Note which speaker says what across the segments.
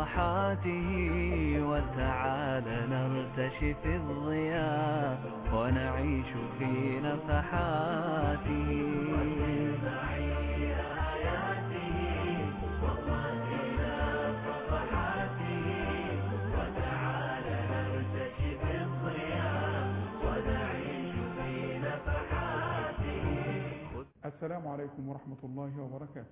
Speaker 1: صفحاته وتعال نرتشي في الضياء ونعيش في نفحاته
Speaker 2: السلام عليكم ورحمة الله وبركاته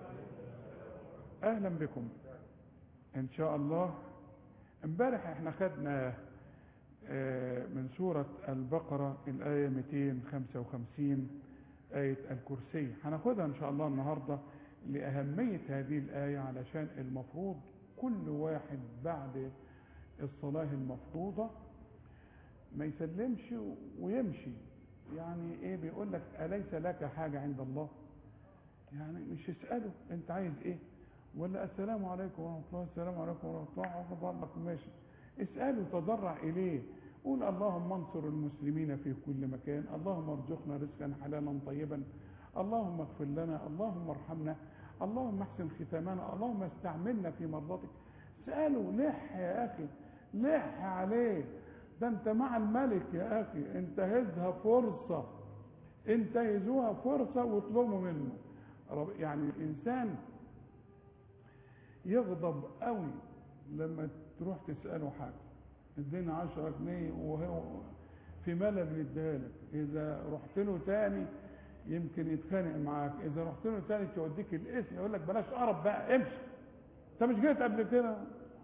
Speaker 2: أهلا بكم إن شاء الله امبارح احنا خدنا آه، من سورة البقرة الآية 255 آية الكرسي هناخدها إن شاء الله النهاردة لأهمية هذه الآية علشان المفروض كل واحد بعد الصلاة المفروضة ما يسلمش ويمشي يعني ايه بيقول لك أليس لك حاجة عند الله يعني مش اسأله انت عايز ايه ولا السلام عليكم ورحمة الله السلام عليكم ورحمة الله عقب الله ماشي اسأله تضرع إليه قول اللهم انصر المسلمين في كل مكان اللهم ارزقنا رزقا حلالا طيبا اللهم اغفر لنا اللهم ارحمنا اللهم احسن ختامنا اللهم استعملنا في مرضاتك اسأله لح يا أخي لح عليه ده انت مع الملك يا أخي انتهزها فرصة انتهزوها فرصة واطلبوا منه رب- يعني الإنسان يغضب قوي لما تروح تسأله حاجة ادينا 10 جنيه وهو في ملل يديها لك اذا رحت له تاني يمكن يتخانق معاك اذا رحت له تاني توديك الاسم يقول لك بلاش قرب بقى امشي انت مش جيت قبل كده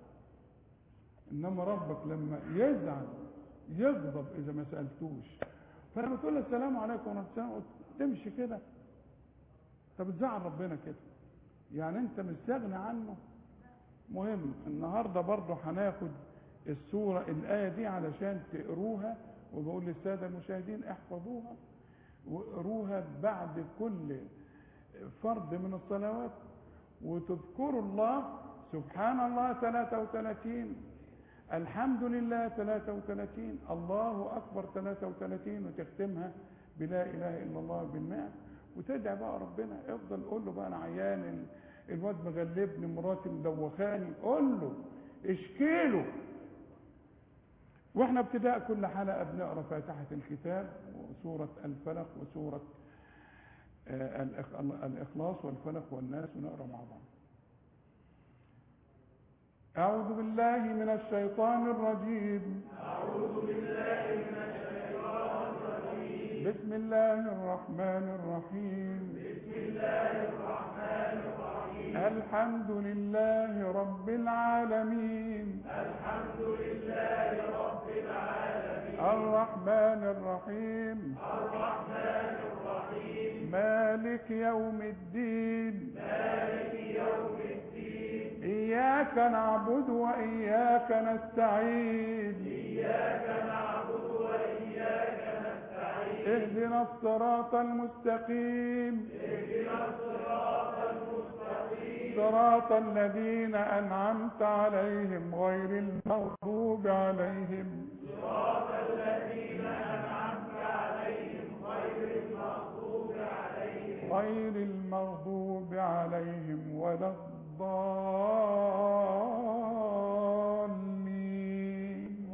Speaker 2: انما ربك لما يزعل يغضب اذا ما سالتوش فلما تقول له السلام عليكم ورحمه الله تمشي كده طب بتزعل ربنا كده يعني انت مستغني عنه مهم النهارده برضه هناخد السوره الايه دي علشان تقروها وبقول للساده المشاهدين احفظوها واقروها بعد كل فرض من الصلوات وتذكروا الله سبحان الله 33 الحمد لله 33 الله اكبر 33 وتختمها بلا اله الا الله بالمئة وتدعي بقى ربنا افضل قول له بقى انا عيان ال- الواد مغلبني مراتي مدوخاني قول له اشكي له واحنا ابتداء كل حلقه بنقرا فاتحه الكتاب وسوره الفلق وسوره آه، الإخ- الاخلاص والفلق والناس ونقرا مع بعض أعوذ بالله من الشيطان الرجيم أعوذ بالله من الشيطان الرجيم بسم الله الرحمن الرحيم بسم الله الرحمن الرحيم الحمد لله رب العالمين الحمد لله رب العالمين الرحمن الرحيم الرحمن الرحيم مالك يوم الدين إياك نعبد وإياك نستعين إياك نعبد وإياك نستعين اهدنا الصراط المستقيم اهدنا الصراط المستقيم صراط الذين أنعمت عليهم غير المغضوب عليهم صراط الذين أنعمت عليهم غير المغضوب عليهم غير المغضوب عليهم ولا الضالين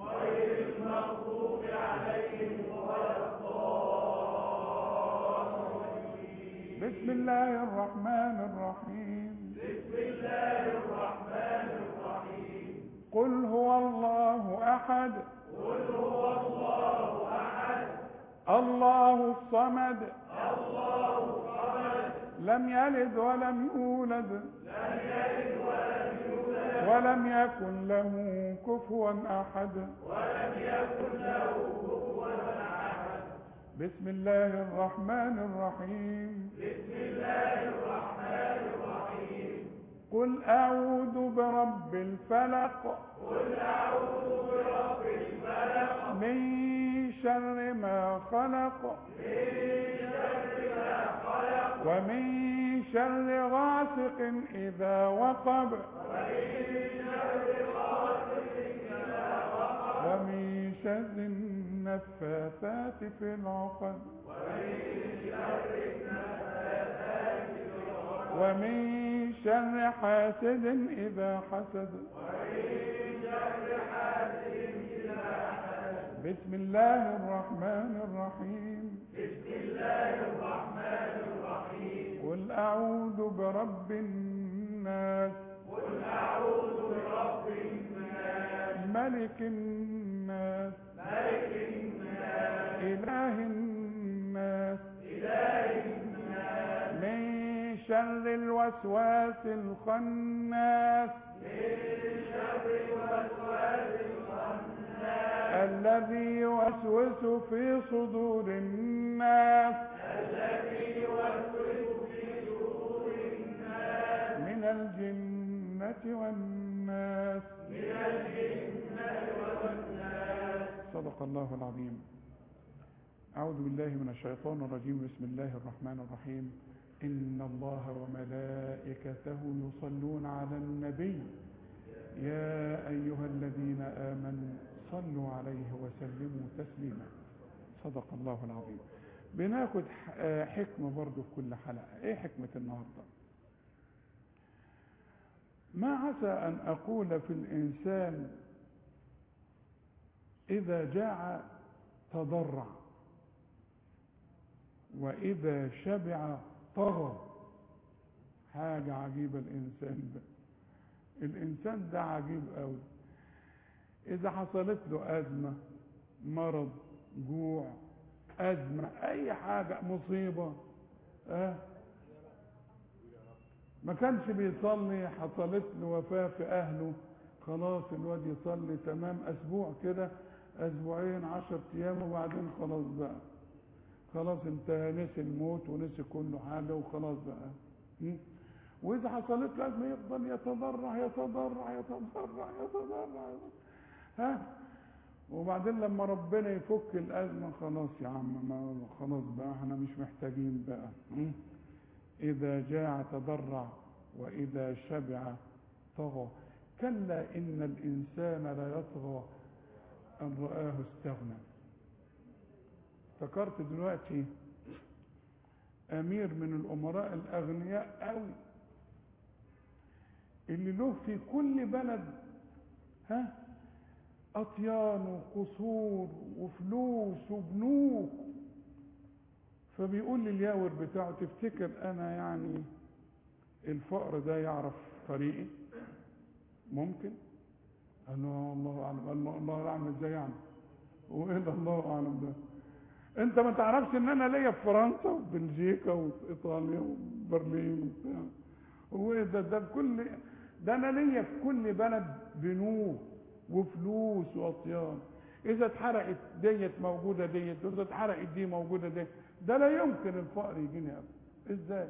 Speaker 2: بسم الله الرحمن الرحيم بسم الله الرحمن الرحيم قل هو الله احد قل هو الله احد الله الصمد الله الصمد لم يلد ولم يولد لم يلد ولم يولد ولم يكن له كفوا احد بسم الله الرحمن الرحيم بسم الله الرحمن الرحيم قل أعوذ برب الفلق قل أعوذ برب الفلق من شر ما خلق من شر ما خلق ومن شر غاسق إذا وقب ومن شر النفاثات في العقد ومن شر حاسد إذا حسد بسم الله الرحمن الرحيم بسم الله الرحمن الرحيم قل أعوذ برب الناس قل أعوذ برب الناس ملك الناس ملك الناس إله الناس إله الناس من شر الوسواس الخناس الذي يوسوس في صدور الناس الذي يوسوس في صدور الناس من الجنة والناس من الجنة والناس صدق الله العظيم أعوذ بالله من الشيطان الرجيم بسم الله الرحمن الرحيم إن الله وملائكته يصلون على النبي يا أيها الذين آمنوا صلوا عليه وسلموا تسليما صدق الله العظيم بناخد حكمة برضو في كل حلقة ايه حكمة النهاردة ما عسى ان اقول في الانسان اذا جاع تضرع واذا شبع طغى حاجة عجيبة الانسان ده الانسان ده عجيب قوي اذا حصلت له ازمه مرض جوع ازمه اي حاجه مصيبه اه ما كانش بيصلي حصلت له وفاه في اهله خلاص الواد يصلي تمام اسبوع كده اسبوعين عشر ايام وبعدين خلاص بقى خلاص انت نسي الموت ونسي كل حاجه وخلاص بقى م? واذا حصلت له ازمه يفضل يتضرع يتضرع يتضرع يتضرع, يتضرع. ها وبعدين لما ربنا يفك الأزمة خلاص يا عم ما خلاص بقى احنا مش محتاجين بقى إذا جاع تضرع وإذا شبع طغى كلا إن الإنسان لا يطغى أن رآه استغنى افتكرت دلوقتي أمير من الأمراء الأغنياء قوي اللي له في كل بلد ها أطيان وقصور وفلوس وبنوك فبيقول لي الياور بتاعه تفتكر أنا يعني الفقر ده يعرف طريقي ممكن قال له الله أعلم قال له الله أعلم إزاي يعني وإيه ده الله أعلم ده أنت ما تعرفش إن أنا ليا في فرنسا وبلجيكا وإيطاليا وبرلين وبتاع وإيه ده ده كل ده أنا ليا في كل بلد بنوك وفلوس واطيان اذا اتحرقت ديت موجوده ديت واذا اتحرقت دي موجوده ديت ده لا يمكن الفقر يجيني ابدا ازاي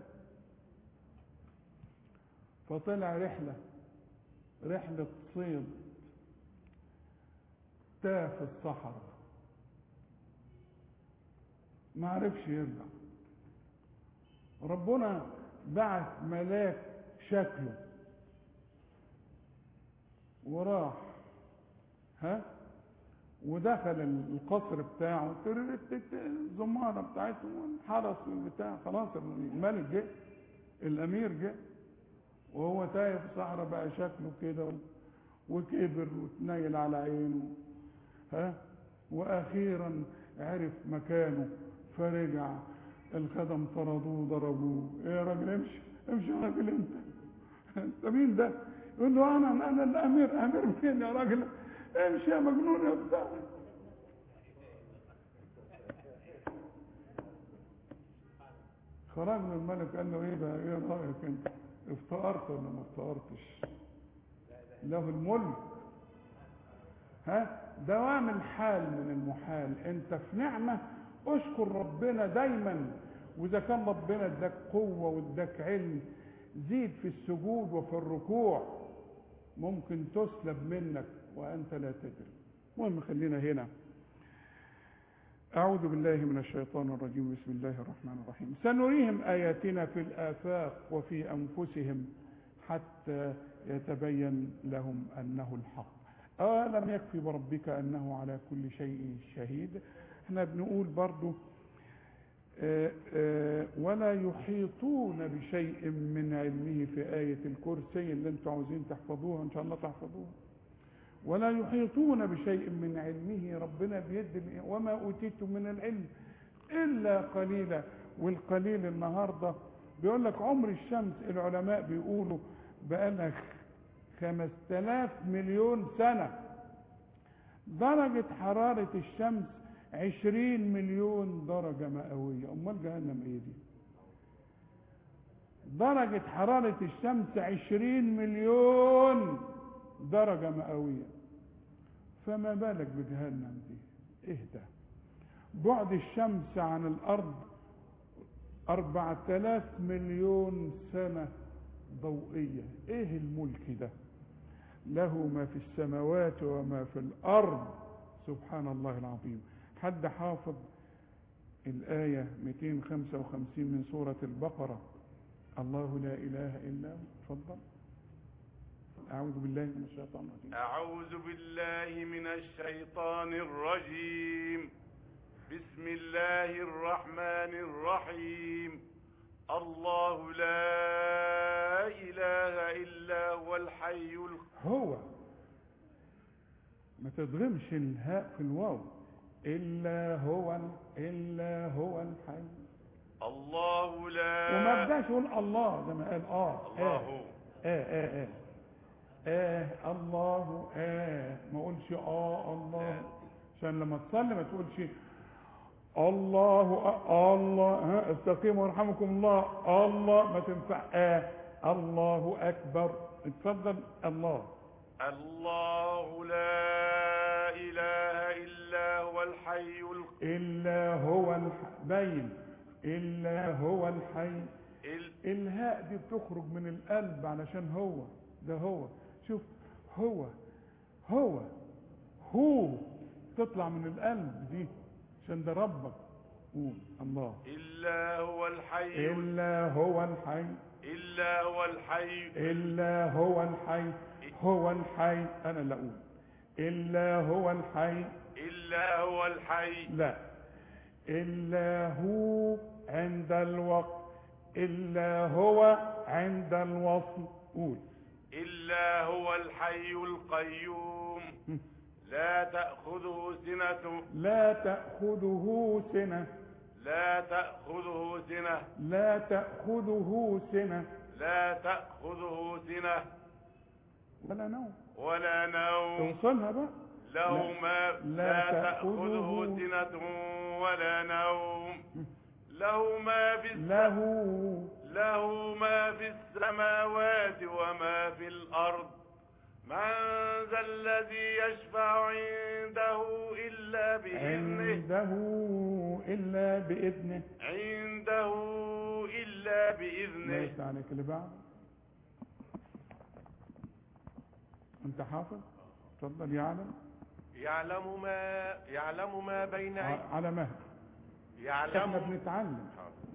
Speaker 2: فطلع رحله رحله صيد تاه في الصحراء ما عرفش يرجع ربنا بعت ملاك شكله وراح ها ودخل القصر بتاعه الزمارة بتاعته والحرس والبتاع خلاص الملك جه الامير جه وهو تايه في الصحراء بقى شكله كده وكبر وتنيل على عينه ها واخيرا عرف مكانه فرجع الخدم طردوه ضربوه ايه يا راجل امشي امشي يا راجل انت انت مين ده يقول له انا انا الامير امير مين يا راجل امشي يا مجنون يا بتاع خرج من الملك قال له ايه بقى ايه رايك انت افتقرت ولا ما افتقرتش له الملك ها دوام الحال من المحال انت في نعمه اشكر ربنا دايما واذا كان ربنا اداك قوه واداك علم زيد في السجود وفي الركوع ممكن تسلب منك وانت لا تدري المهم خلينا هنا أعوذ بالله من الشيطان الرجيم بسم الله الرحمن الرحيم سنريهم آياتنا في الآفاق وفي أنفسهم حتى يتبين لهم أنه الحق ألم يكفي بربك أنه على كل شيء شهيد احنا بنقول برضو آآ آآ ولا يحيطون بشيء من علمه في آية الكرسي اللي انتم عاوزين تحفظوها ان شاء الله تحفظوها ولا يحيطون بشيء من علمه ربنا بيد وما أوتيتم من العلم إلا قليلا والقليل النهاردة بيقول لك عمر الشمس العلماء بيقولوا بقالها خمس تلاف مليون سنة درجة حرارة الشمس عشرين مليون درجة مئوية أمال جهنم إيه دي درجة حرارة الشمس عشرين مليون درجة مئوية فما بالك بجهنم دي اهدى بعد الشمس عن الأرض أربعة آلاف مليون سنة ضوئية ايه الملك ده له ما في السماوات وما في الأرض سبحان الله العظيم حد حافظ الآية 255 من سورة البقرة الله لا إله إلا هو تفضل أعوذ بالله من الشيطان الرجيم
Speaker 3: أعوذ بالله من الشيطان الرجيم بسم الله الرحمن الرحيم الله لا إله إلا هو الحي الق-
Speaker 2: هو ما تضغمش الهاء في الواو إلا هو إلا هو الحي
Speaker 3: الله لا
Speaker 2: وما بداش يقول الله زي ما قال اه
Speaker 3: الله
Speaker 2: آه آه آه آه الله آه ما اقولش اه الله عشان لما تصلي ما تقولش الله آه الله ها استقيموا يرحمكم الله الله ما تنفع آه الله أكبر اتفضل الله
Speaker 3: الله لا إله إلا هو الحي الق-
Speaker 2: إلا هو الح... باين إلا هو الحي
Speaker 3: ال-
Speaker 2: الهاء دي بتخرج من القلب علشان هو ده هو شوف هو هو هو تطلع من القلب دي عشان ده ربك قول الله
Speaker 3: إلا هو الحي ال-
Speaker 2: إلا هو الحي
Speaker 3: إلا هو الحي
Speaker 2: إلا هو الحي هو الحي أنا اللي أقول إلا هو الحي
Speaker 3: إلا هو الحي
Speaker 2: لا إلا هو عند الوقت إلا هو عند الوصل قول
Speaker 3: إلا هو الحي القيوم لا تأخذه سنة
Speaker 2: لا تأخذه سنة
Speaker 3: لا تأخذه سنة
Speaker 2: لا تأخذه سنة
Speaker 3: لا تأخذه سنة
Speaker 2: ولا نوم
Speaker 3: ولا نوم
Speaker 2: توصلها بقى
Speaker 3: له
Speaker 2: لا-
Speaker 3: ما
Speaker 2: لا
Speaker 3: لا تأخذه
Speaker 2: تأخذه
Speaker 3: سنة ولا نوم له ما في الس-
Speaker 2: له
Speaker 3: له ما في السماوات وما في الأرض من ذا الذي يشفع عنده إلا بإذنه
Speaker 2: عنده إلا بإذنه
Speaker 3: عنده إلا بإذنه
Speaker 2: ليس عليك اللي بعد أنت حافظ تفضل يعلم
Speaker 3: يعلم ما يعلم ما بين
Speaker 2: ع- على مهل احنا
Speaker 3: يعلم
Speaker 2: بنتعلم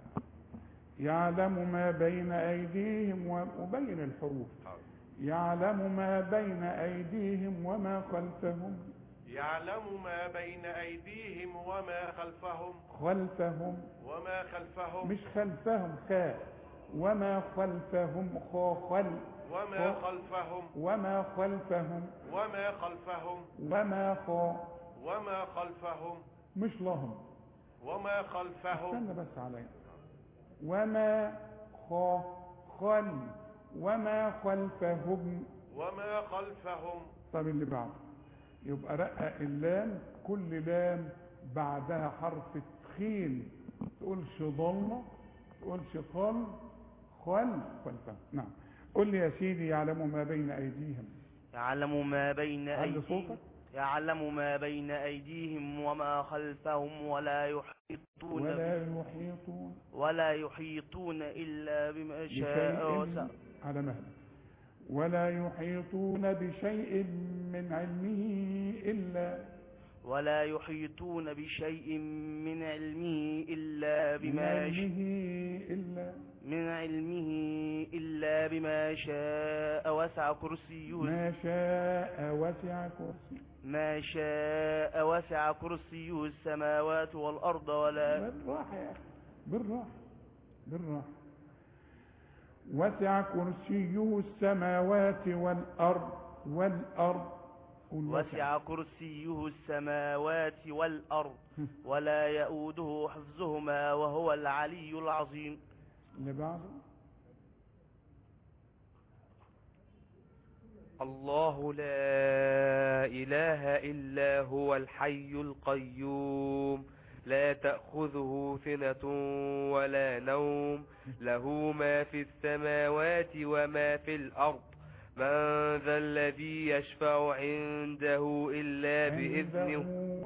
Speaker 2: يعلم ما بين أيديهم وبين الحروف يعلم ما بين أيديهم وما خلفهم
Speaker 3: يعلم ما بين أيديهم وما خلفهم
Speaker 2: خلفهم
Speaker 3: وما خلفهم
Speaker 2: مش خلفهم خاء وما خلفهم خا خل
Speaker 3: وما خلفهم
Speaker 2: وما خلفهم
Speaker 3: وما خلفهم
Speaker 2: وما خا
Speaker 3: وما خلفهم
Speaker 2: مش لهم
Speaker 3: وما خلفهم
Speaker 2: استنى بس عليا وما خا خل وما خلفهم
Speaker 3: وما خلفهم
Speaker 2: طب اللي بعده يبقى رقق اللام كل لام بعدها حرف تخين تقولش ضلة تقولش خل خل خلفهم نعم قل لي يا سيدي يعلم ما بين أيديهم
Speaker 4: يعلم ما بين
Speaker 2: علي
Speaker 4: أيديهم
Speaker 2: صوتك
Speaker 4: يعلم ما بين أيديهم وما خلفهم ولا يحيطون
Speaker 2: ولا يحيطون
Speaker 4: ولا يحيطون إلا بما شاء وسع
Speaker 2: بشيء على مهلك ولا يحيطون بشيء من علمه إلا
Speaker 4: ولا يحيطون بشيء من علمه إلا
Speaker 2: من
Speaker 4: بما ش...
Speaker 2: علمه إلا
Speaker 4: من علمه إلا بما شاء وسع كرسيه
Speaker 2: ما شاء وسع كرسي
Speaker 4: ما شاء وسع كرسيه السماوات والأرض ولا
Speaker 2: بالراحة يا أخي بالراحة بالراحة وسع كرسيه السماوات والأرض والأرض قول
Speaker 4: وسع كرسيه السماوات والأرض ولا يؤوده حفظهما وهو العلي العظيم
Speaker 2: اللي بعده
Speaker 5: الله لا إله إلا هو الحي القيوم لا تأخذه سنة ولا نوم له ما في السماوات وما في الأرض من ذا الذي يشفع عنده إلا بإذنه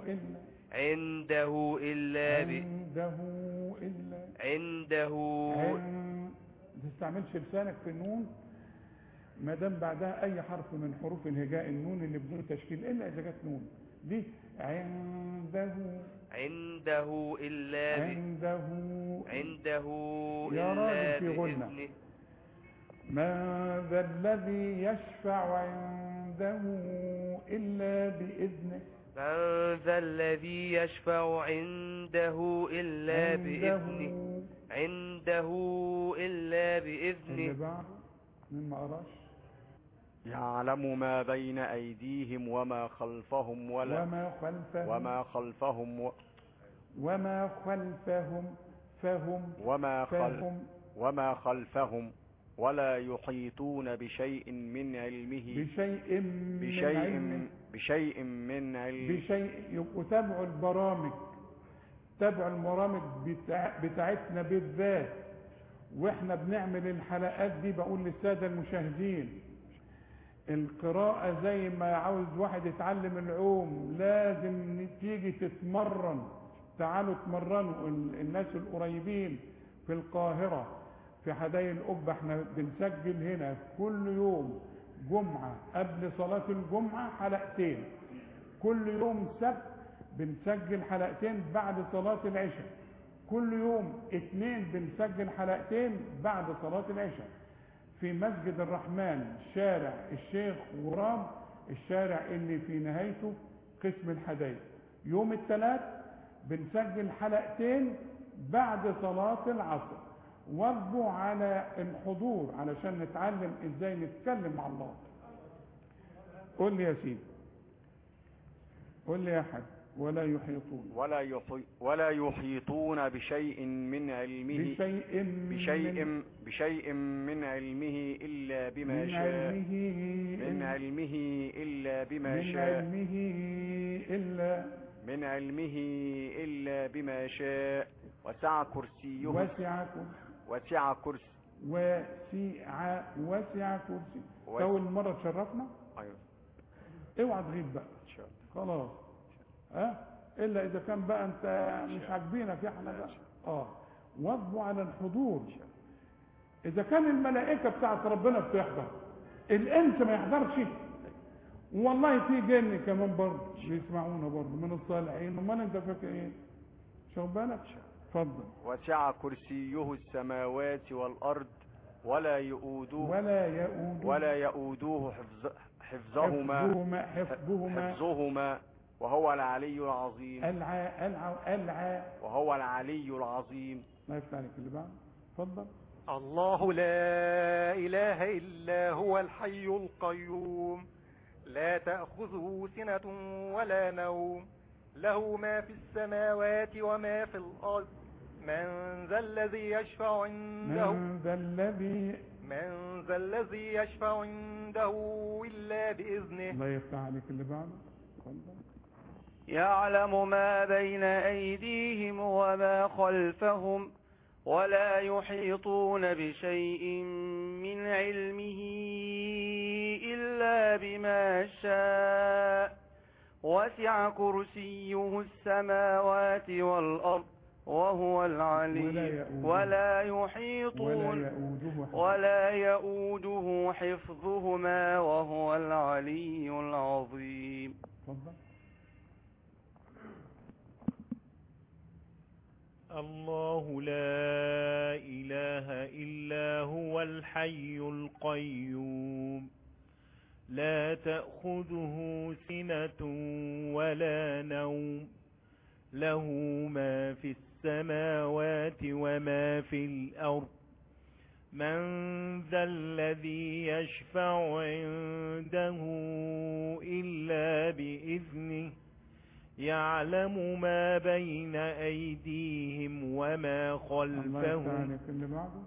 Speaker 2: عنده إلا
Speaker 5: عنده إلا ب...
Speaker 2: عنده إلا
Speaker 5: عنده
Speaker 2: عن- ما تستعملش لسانك في النون ما دام بعدها اي حرف من حروف الهجاء النون اللي بدون تشكيل الا اذا جت نون دي عنده
Speaker 5: عنده إلا ب...
Speaker 2: عنده
Speaker 5: عنده
Speaker 2: يا
Speaker 5: إلا
Speaker 2: راجل في غنى.
Speaker 5: بإذنه
Speaker 2: من ذا الذي يشفع عنده الا باذنه
Speaker 5: من ذا الذي يشفع عنده إلا بإذنه عنده إلا
Speaker 2: اللي
Speaker 5: بإذنه
Speaker 2: بعده مين ما قراش
Speaker 6: يعلم ما بين أيديهم وما خلفهم ولا
Speaker 2: وما خلفهم
Speaker 6: وما خلفهم و-
Speaker 2: وما خلفهم فهم
Speaker 6: وما خل
Speaker 2: فهم
Speaker 6: وما خلفهم ولا يحيطون بشيء من علمه
Speaker 2: بشيء من
Speaker 6: بشيء
Speaker 2: علمه
Speaker 6: بشيء من علم
Speaker 2: بشيء يبقوا تابعوا البرامج تابعوا البرامج بتاع بتاعتنا بالذات واحنا بنعمل الحلقات دي بقول للساده المشاهدين القراءة زي ما عاوز واحد يتعلم العوم لازم تيجي تتمرن تعالوا اتمرنوا ال- الناس القريبين في القاهرة في حدائق القبة احنا بنسجل هنا كل يوم جمعة قبل صلاة الجمعة حلقتين كل يوم سبت بنسجل حلقتين بعد صلاة العشاء كل يوم اتنين بنسجل حلقتين بعد صلاة العشاء في مسجد الرحمن شارع الشيخ غراب الشارع اللي في نهايته قسم الحدائق يوم الثلاث بنسجل حلقتين بعد صلاة العصر واجبوا على الحضور علشان نتعلم ازاي نتكلم مع الله قول لي يا سيدي قول لي يا حاج ولا يحيطون
Speaker 6: ولا يحي ولا يحيطون بشيء من علمه
Speaker 2: بشيء من-
Speaker 6: بشيء بشيء من علمه إلا بما
Speaker 2: من
Speaker 6: شاء
Speaker 2: علمه
Speaker 6: من
Speaker 2: إلا-
Speaker 6: علمه إلا بما
Speaker 2: من
Speaker 6: شاء
Speaker 2: علمه إلا
Speaker 6: من علمه إلا بما شاء وسع كرسيه
Speaker 2: وسع كرسي
Speaker 6: وسع كرسي
Speaker 2: وسع وسع كرسي
Speaker 6: وسع.
Speaker 2: أول مرة تشرفنا
Speaker 6: أيوة
Speaker 2: اوعى تغيب بقى
Speaker 6: إن شاء الله
Speaker 2: خلاص ها إلا إذا كان بقى أنت مش عاجبينك احنا بقى اه واجبوا على الحضور إذا كان الملائكة بتاعت ربنا بتحضر الإنس ما يحضرش والله في جن كمان برضه بيسمعونا برضه من الصالحين امال انت فاكر ايه شوف بالك اتفضل
Speaker 6: وسع كرسيه السماوات والأرض ولا يؤوده
Speaker 2: ولا يؤود
Speaker 6: ولا يؤوده حفظ حفظهما
Speaker 2: حفظهما حفظهما
Speaker 6: حفظهما وهو العلي العظيم
Speaker 2: العى العى العى
Speaker 6: وهو العلي العظيم
Speaker 2: ما يفتح عليك اللي بعد اتفضل
Speaker 7: الله لا إله إلا هو الحي القيوم لا تأخذه سنة ولا نوم له ما في السماوات وما في الأرض من ذا الذي يشفع عنده
Speaker 2: من ذا الذي
Speaker 7: من ذا الذي يشفع عنده إلا بإذنه
Speaker 2: الله يفتح عليك اللي بعده اتفضل
Speaker 4: يعلم ما بين أيديهم وما خلفهم ولا يحيطون بشيء من علمه إلا بما شاء وسع كرسيه السماوات والأرض وهو
Speaker 2: ولا
Speaker 4: العلي
Speaker 2: يؤوده.
Speaker 4: ولا
Speaker 2: ولا
Speaker 4: يحيطون
Speaker 2: يؤوده حفظ
Speaker 4: ولا يؤوده حفظهما وهو العلي العظيم
Speaker 2: اتفضل
Speaker 8: الله لا إله إلا هو الحي القيوم لا تأخذه سنة ولا نوم له ما في السماوات وما في الأرض من ذا الذي يشفع عنده إلا بإذنه يعلم ما بين أيديهم وما
Speaker 2: الله
Speaker 8: خلفهم
Speaker 2: يفتح اللي بعده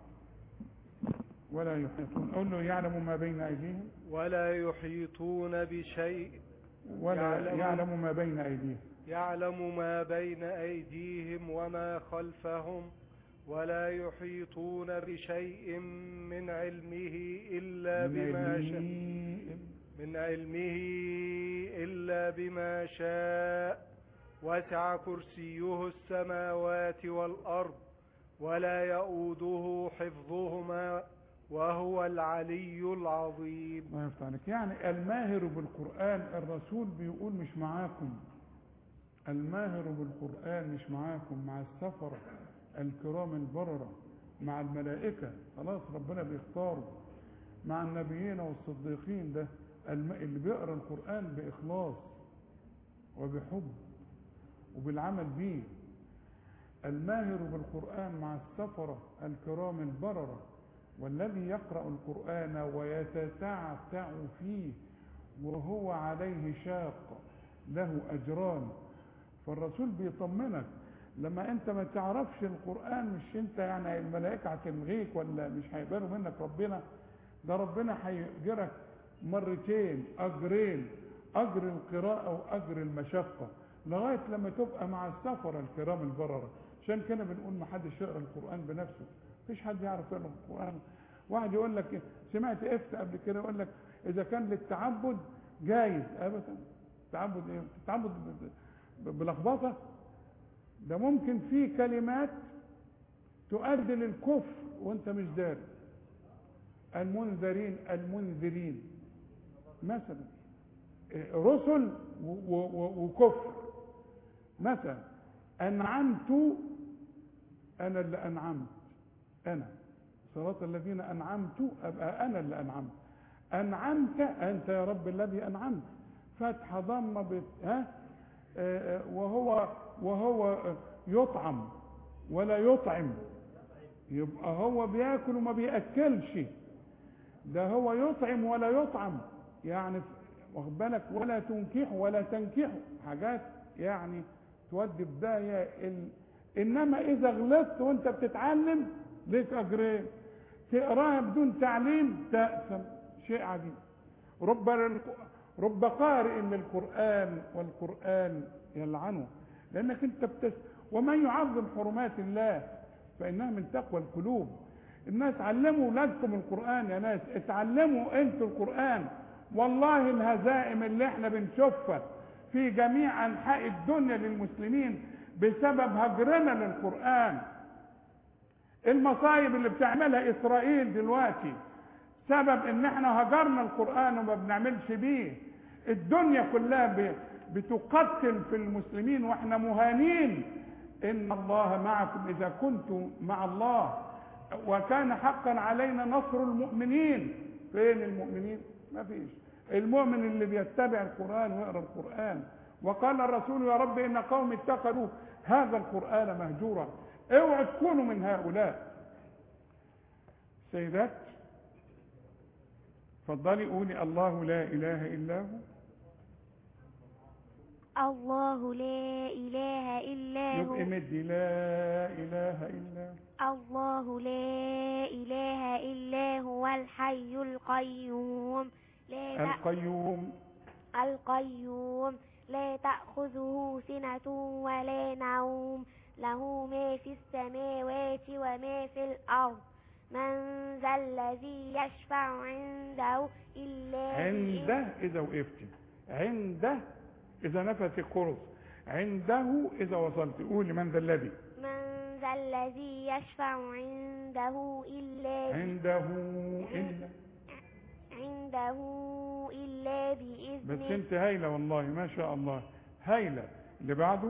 Speaker 2: ولا يحيطون قول له يعلم ما بين أيديهم
Speaker 9: ولا يحيطون بشيء
Speaker 2: ولا
Speaker 9: يعلم-
Speaker 2: يعلم ما بين أيديهم
Speaker 9: يعلم ما بين أيديهم وما خلفهم ولا يحيطون بشيء من علمه إلا
Speaker 2: من
Speaker 9: بما شاء
Speaker 2: علمه
Speaker 9: من علمه إلا بما شاء وسع كرسيه السماوات والأرض ولا يؤوده حفظهما وهو العلي العظيم
Speaker 2: الله يفتح عليك يعني الماهر بالقرآن الرسول بيقول مش معاكم الماهر بالقرآن مش معاكم مع السفرة الكرام البررة مع الملائكة خلاص ربنا بيختاره مع النبيين والصديقين ده الم... اللي بيقرأ القرآن بإخلاص وبحب وبالعمل بيه الماهر بالقرآن مع السفرة الكرام البررة والذي يقرأ القرآن ويتتعتع فيه وهو عليه شاق له أجران فالرسول بيطمنك لما انت ما تعرفش القرآن مش انت يعني الملائكة هتلغيك ولا مش هيقبلوا منك ربنا ده ربنا هيجرك مرتين أجرين أجر القراءة وأجر المشقة لغاية لما تبقى مع السفر الكرام البررة عشان كده بنقول ما حدش يقرأ القرآن بنفسه مفيش حد يعرف يقرأ القرآن واحد يقول لك سمعت افت قبل كده يقول لك إذا كان للتعبد جايز أبدا تعبد إيه؟ تعبد ب- ب- بلخبطة ده ممكن في كلمات تؤدي للكفر وانت مش داري المنذرين المنذرين مثلا إيه، رسل و- و- و- وكفر مثلا انعمت انا اللي انعمت انا صراط الذين انعمت ابقى انا اللي انعمت انعمت انت يا رب الذي انعمت فتح ضمه بت... ها آه، آه، وهو وهو آه، يطعم ولا يطعم يبقى هو بياكل وما بياكلش ده هو يطعم ولا يطعم يعني واخد بالك ولا تنكحوا ولا تنكحوا حاجات يعني تودي في داهيه ال... انما اذا غلطت وانت بتتعلم ليك اجرين تقراها بدون تعليم تأثم شيء عجيب رب رب قارئ للقرآن والقرآن يلعنه لأنك أنت بتس ومن يعظم حرمات الله فإنها من تقوى القلوب الناس علموا أولادكم القرآن يا ناس اتعلموا أنتوا القرآن والله الهزائم اللي احنا بنشوفها في جميع أنحاء الدنيا للمسلمين بسبب هجرنا للقرآن المصايب اللي بتعملها إسرائيل دلوقتي سبب ان احنا هجرنا القرآن وما بنعملش بيه الدنيا كلها ب- بتقتل في المسلمين واحنا مهانين ان الله معكم اذا كنتم مع الله وكان حقا علينا نصر المؤمنين فين المؤمنين ما فيش المؤمن اللي بيتبع القرآن ويقرأ القرآن وقال الرسول يا رب ان قوم اتخذوا هذا القرآن مهجورا اوعوا تكونوا من هؤلاء سيدات اتفضلي قولي الله لا اله الا هو
Speaker 10: الله لا إله إلا هو
Speaker 2: يبقى مدي لا اله الا هو
Speaker 10: الله لا إله إلا هو الحي القيوم لا تأ-
Speaker 2: القيوم
Speaker 10: القيوم لا تأخذه سنة ولا نوم له ما في السماوات وما في الأرض من ذا الذي يشفع عنده إلا بإذنه
Speaker 2: عنده اذا وقفتي عنده اذا نفت الكرز عنده اذا وصلت قولي من ذا الذي
Speaker 10: من ذا الذي يشفع عنده إلا بإذنه
Speaker 2: عنده الا
Speaker 10: عنده إلا
Speaker 2: بس
Speaker 10: بإذنه
Speaker 2: انت هايله والله ما شاء الله هايله اللي بعده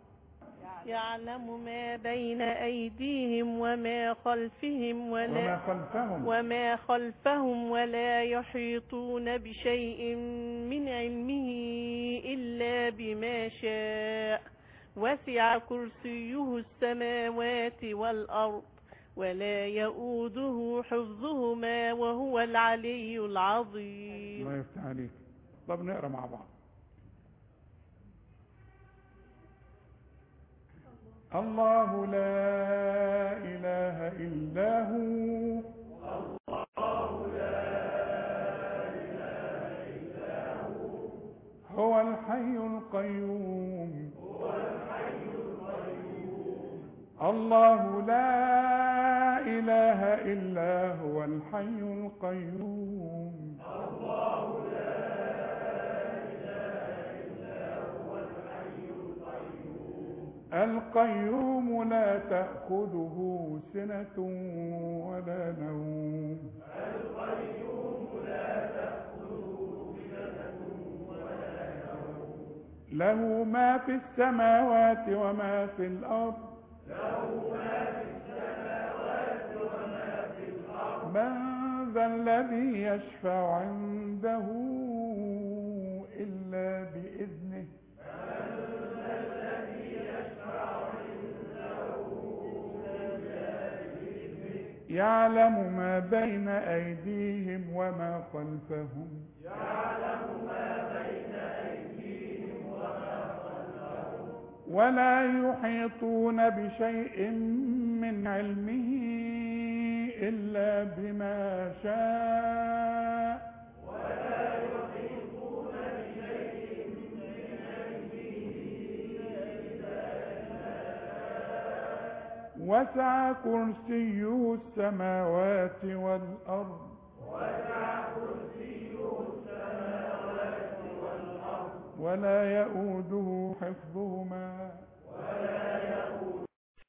Speaker 11: يعلم ما بين أيديهم وما خلفهم
Speaker 2: وما
Speaker 11: ولا
Speaker 2: خلفهم
Speaker 11: وما خلفهم ولا يحيطون بشيء من علمه إلا بما شاء وسع كرسيه السماوات والأرض ولا يؤوده حفظهما وهو العلي العظيم
Speaker 2: الله يفتح عليك طب نقرا مع بعض الله لا إله إلا هو هو الحي القيوم الله لا إله إلا هو الحي القيوم القيوم لا تأخذه سنة ولا نوم له ما في السماوات وما في الأرض من ذا الذي يشفع عنده إلا بإذنه يعلم ما بين أيديهم وما خلفهم ولا يحيطون بشيء من علمه إلا بما شاء وسع كرسيه السماوات والأرض ولا يؤوده حفظهما